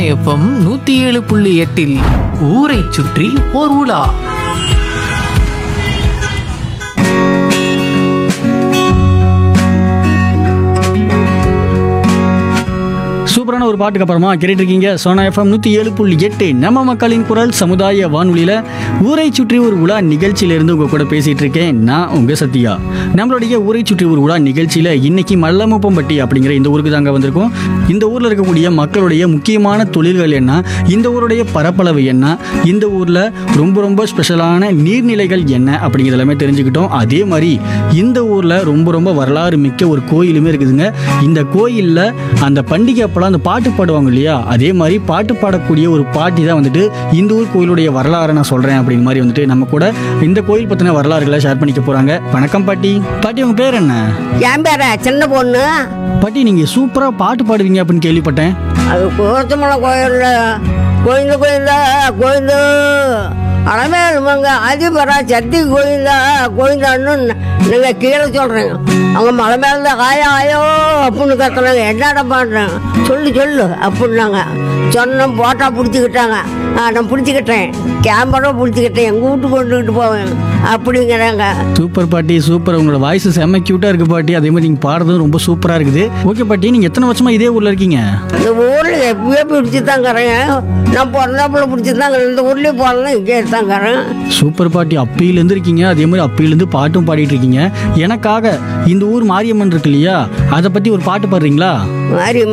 FM நூத்தி ஏழு புள்ளி எட்டில் ஊரை சுற்றி ஓர் உலா சூப்பரான ஒரு பாட்டுக்கு அப்புறமா கேட்டுட்டு இருக்கீங்க சோனா எஃப்எம் நூற்றி ஏழு புள்ளி எட்டு நம்ம மக்களின் குரல் சமுதாய வானொலியில் ஊரை சுற்றி ஒரு உலா நிகழ்ச்சியிலேருந்து உங்கள் கூட பேசிகிட்டு இருக்கேன் நான் உங்கள் சத்யா நம்மளுடைய ஊரை சுற்றி ஒரு உலா நிகழ்ச்சியில் இன்னைக்கு மல்லமுப்பம்பட்டி அப்படிங்கிற இந்த ஊருக்கு தாங்க வந்திருக்கோம் இந்த ஊரில் இருக்கக்கூடிய மக்களுடைய முக்கியமான தொழில்கள் என்ன இந்த ஊருடைய பரப்பளவு என்ன இந்த ஊரில் ரொம்ப ரொம்ப ஸ்பெஷலான நீர்நிலைகள் என்ன அப்படிங்கிறது எல்லாமே தெரிஞ்சுக்கிட்டோம் அதே மாதிரி இந்த ஊரில் ரொம்ப ரொம்ப வரலாறு மிக்க ஒரு கோயிலுமே இருக்குதுங்க இந்த கோயிலில் அந்த பண்டிகை அப்போலாம் அந்த பாட்டு பாடுவாங்க இல்லையா அதே மாதிரி பாட்டு பாடக்கூடிய ஒரு பாட்டி தான் வந்துட்டு இந்த ஊர் கோயிலுடைய வரலாறை நான் சொல்கிறேன் அப்படிங்கிற மாதிரி வந்துட்டு நம்ம கூட இந்த கோயில் பற்றின வரலாறுகளை ஷேர் பண்ணிக்க போகிறாங்க வணக்கம் பாட்டி பாட்டி உங்கள் பேர் என்ன என் பேர சின்ன பொண்ணு பாட்டி நீங்கள் சூப்பராக பாட்டு பாடுவீங்க அப்படின்னு கேள்விப்பட்டேன் அது கோத்தமலை கோயில்ல கோயிந்த கோயில்ல கோயிந்த அலமேலுமங்க அதிபரா சக்தி கோயில்ல கோயிந்தான்னு நீங்க கீழே சொல்றீங்க அவங்க மலை மேல தான் ஆயா ஆயோ அப்படின்னு கத்துறாங்க என்னடா பாடுறாங்க சொல்லு சொல்லு அப்படின்னாங்க சொன்னோம் போட்டா பிடிச்சிக்கிட்டாங்க ஆ, நான் பிடிச்சிக்கிட்டேன் கேமரா பிடிச்சிக்கிட்டேன் எங்கள் வீட்டுக்கு கொண்டுக்கிட்டு போவேன் அப்படிங்கிறாங்க சூப்பர் பாட்டி சூப்பர் உங்களோட வாய்ஸ் செம்ம க்யூட்டாக இருக்குது பாட்டி அதே மாதிரி நீங்கள் பாடுறதும் ரொம்ப சூப்பராக இருக்குது ஓகே பாட்டி நீங்கள் எத்தனை வருஷமா இதே ஊரில் இருக்கீங்க இந்த ஊரில் எப்பயோ பிடிச்சி தாங்கிறேன் நான் பிறந்தாப்புல பிடிச்சி தாங்க இந்த ஊர்லேயே போகலாம் இங்கே தாங்கிறேன் சூப்பர் பாட்டி அப்பிலேருந்து இருக்கீங்க அதே மாதிரி அப்பிலேருந்து பாட்டும் பாடிட்டு இருக்கீங்க எனக்காக இந்த ஊர் மாரியம்மன் இருக்கு இல்லையா அதை பற்றி ஒரு பாட்டு பாடுறீங்களா மாதிரி